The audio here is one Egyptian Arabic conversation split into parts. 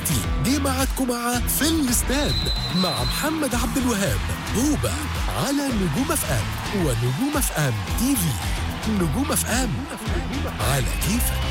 دلوقتي جه ميعادكم مع في الاستاد مع محمد عبد الوهاب هوبا على نجوم اف ام ونجوم اف ام تي في نجوم اف ام على كيفك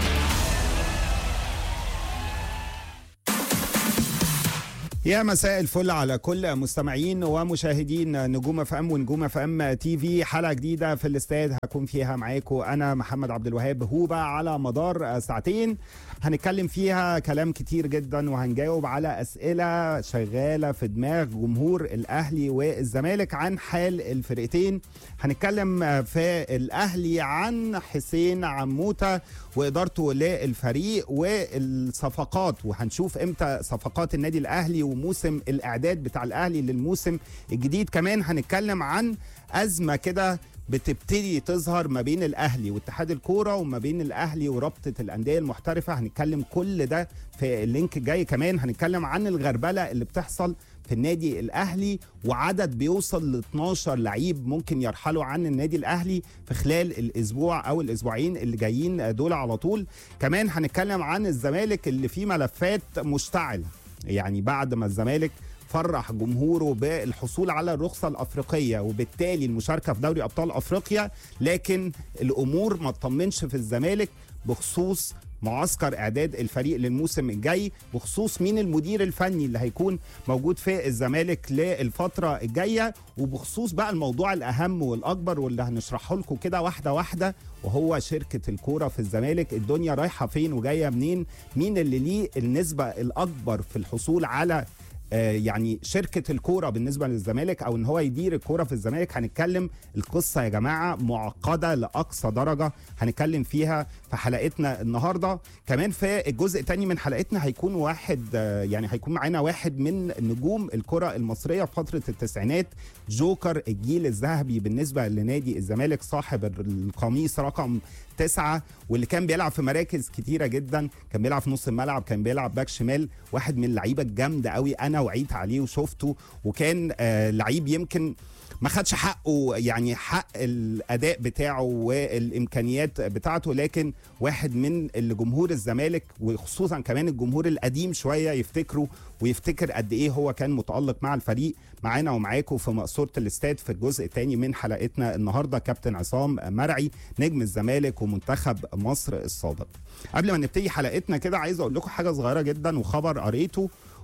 يا مساء الفل على كل مستمعين ومشاهدين نجوم اف ام ونجوم اف ام تي في حلقه جديده في الاستاد هكون فيها معاكم انا محمد عبد الوهاب هوبا على مدار ساعتين هنتكلم فيها كلام كتير جدا وهنجاوب على اسئله شغاله في دماغ جمهور الاهلي والزمالك عن حال الفرقتين هنتكلم في الاهلي عن حسين عموته وادارته للفريق والصفقات وهنشوف امتى صفقات النادي الاهلي وموسم الاعداد بتاع الاهلي للموسم الجديد كمان هنتكلم عن ازمه كده بتبتدي تظهر ما بين الاهلي واتحاد الكوره وما بين الاهلي ورابطه الانديه المحترفه هنتكلم كل ده في اللينك الجاي كمان هنتكلم عن الغربله اللي بتحصل في النادي الاهلي وعدد بيوصل ل 12 لعيب ممكن يرحلوا عن النادي الاهلي في خلال الاسبوع او الاسبوعين اللي جايين دول على طول كمان هنتكلم عن الزمالك اللي فيه ملفات مشتعله يعني بعد ما الزمالك فرح جمهوره بالحصول على الرخصة الأفريقية وبالتالي المشاركة في دوري أبطال أفريقيا لكن الأمور ما تطمنش في الزمالك بخصوص معسكر اعداد الفريق للموسم الجاي بخصوص مين المدير الفني اللي هيكون موجود في الزمالك للفتره الجايه وبخصوص بقى الموضوع الاهم والاكبر واللي هنشرحه لكم كده واحده واحده وهو شركه الكوره في الزمالك الدنيا رايحه فين وجايه منين مين اللي ليه النسبه الاكبر في الحصول على يعني شركه الكوره بالنسبه للزمالك او ان هو يدير الكوره في الزمالك هنتكلم القصه يا جماعه معقده لاقصى درجه هنتكلم فيها في حلقتنا النهارده كمان في الجزء الثاني من حلقتنا هيكون واحد يعني هيكون معانا واحد من نجوم الكره المصريه في فتره التسعينات جوكر الجيل الذهبي بالنسبه لنادي الزمالك صاحب القميص رقم تسعة واللي كان بيلعب في مراكز كتيره جدا كان بيلعب في نص الملعب كان بيلعب باك شمال واحد من اللعيبه الجامده قوي انا وعيت عليه وشفته وكان آه لعيب يمكن ما خدش حقه يعني حق الاداء بتاعه والامكانيات بتاعته لكن واحد من اللي جمهور الزمالك وخصوصا كمان الجمهور القديم شويه يفتكروا ويفتكر قد ايه هو كان متالق مع الفريق معانا ومعاكم في مقصوره الاستاد في الجزء الثاني من حلقتنا النهارده كابتن عصام مرعي نجم الزمالك ومنتخب مصر السابق قبل ما نبتدي حلقتنا كده عايز اقول لكم حاجه صغيره جدا وخبر قريته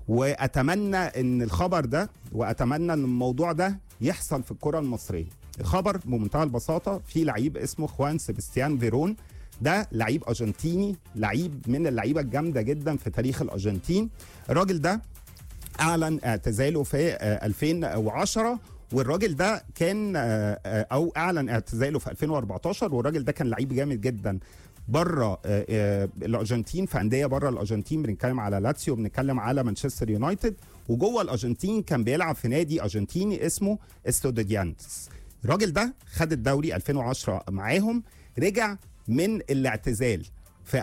واتمنى ان الخبر ده واتمنى ان الموضوع ده يحصل في الكره المصريه الخبر بمنتهى البساطه في لعيب اسمه خوان سيبستيان فيرون ده لعيب ارجنتيني لعيب من اللعيبه الجامده جدا في تاريخ الارجنتين الراجل ده اعلن اعتزاله في 2010 والراجل ده كان او اعلن اعتزاله في 2014 والراجل ده كان لعيب جامد جدا بره الارجنتين في انديه بره الارجنتين بنتكلم على لاتسيو بنتكلم على مانشستر يونايتد وجوه الارجنتين كان بيلعب في نادي ارجنتيني اسمه استوديانتس الراجل ده خد الدوري 2010 معاهم رجع من الاعتزال في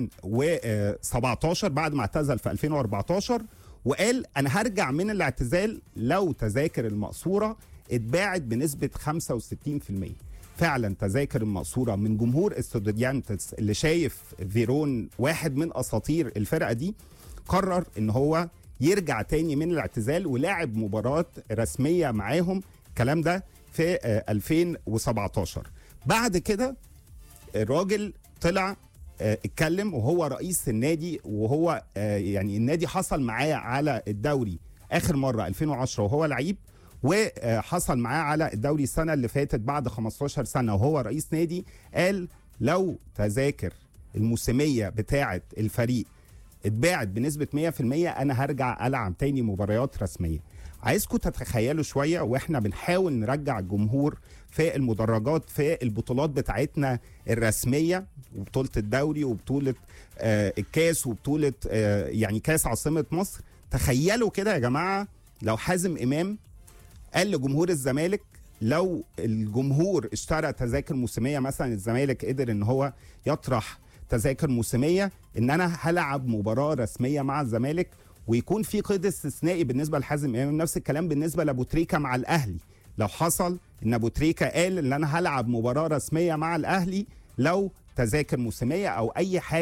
2017 بعد ما اعتزل في 2014 وقال انا هرجع من الاعتزال لو تذاكر المقصوره اتباعت بنسبه 65% فعلا تذاكر المقصوره من جمهور استوديانتس اللي شايف فيرون واحد من اساطير الفرقه دي قرر ان هو يرجع تاني من الاعتزال ولعب مباراه رسميه معاهم الكلام ده في 2017 بعد كده الراجل طلع اتكلم وهو رئيس النادي وهو يعني النادي حصل معاه على الدوري اخر مره 2010 وهو لعيب وحصل معاه على الدوري السنه اللي فاتت بعد 15 سنه وهو رئيس نادي قال لو تذاكر الموسميه بتاعه الفريق اتباعت بنسبه 100% انا هرجع العب تاني مباريات رسميه عايزكم تتخيلوا شويه واحنا بنحاول نرجع الجمهور في المدرجات في البطولات بتاعتنا الرسميه وبطوله الدوري وبطوله آه الكاس وبطوله آه يعني كاس عاصمه مصر تخيلوا كده يا جماعه لو حازم امام قال لجمهور الزمالك لو الجمهور اشترى تذاكر موسميه مثلا الزمالك قدر ان هو يطرح تذاكر موسميه ان انا هلعب مباراه رسميه مع الزمالك ويكون في قيد استثنائي بالنسبه لحازم امام نفس الكلام بالنسبه لابو تريكه مع الاهلي لو حصل ان ابو تريكه قال ان انا هلعب مباراه رسميه مع الاهلي لو تذاكر موسميه او اي حاجه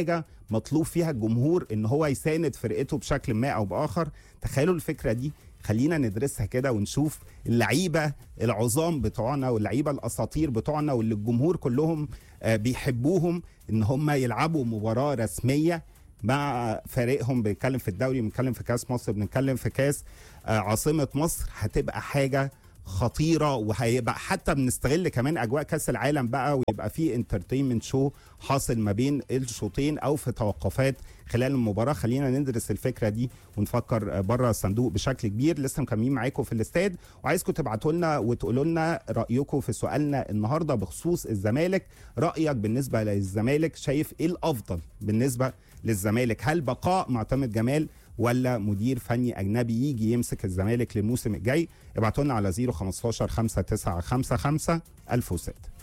مطلوب فيها الجمهور ان هو يساند فرقته بشكل ما او باخر تخيلوا الفكره دي خلينا ندرسها كده ونشوف اللعيبه العظام بتوعنا واللعيبه الاساطير بتوعنا واللي الجمهور كلهم آه، بيحبوهم ان هم يلعبوا مباراه رسميه مع فريقهم بنتكلم في الدوري بنتكلم في كاس مصر بنتكلم في كاس آه، عاصمه مصر هتبقى حاجه خطيره وهيبقى حتى بنستغل كمان اجواء كاس العالم بقى ويبقى في انترتينمنت شو حاصل ما بين الشوطين او في توقفات خلال المباراه خلينا ندرس الفكره دي ونفكر بره الصندوق بشكل كبير لسه مكملين معاكم في الاستاد وعايزكم تبعتوا لنا وتقولوا لنا رايكم في سؤالنا النهارده بخصوص الزمالك رايك بالنسبه للزمالك شايف ايه الافضل بالنسبه للزمالك هل بقاء معتمد جمال ولا مدير فني اجنبي يجي يمسك الزمالك للموسم الجاي ابعتوا لنا على 015 595 1006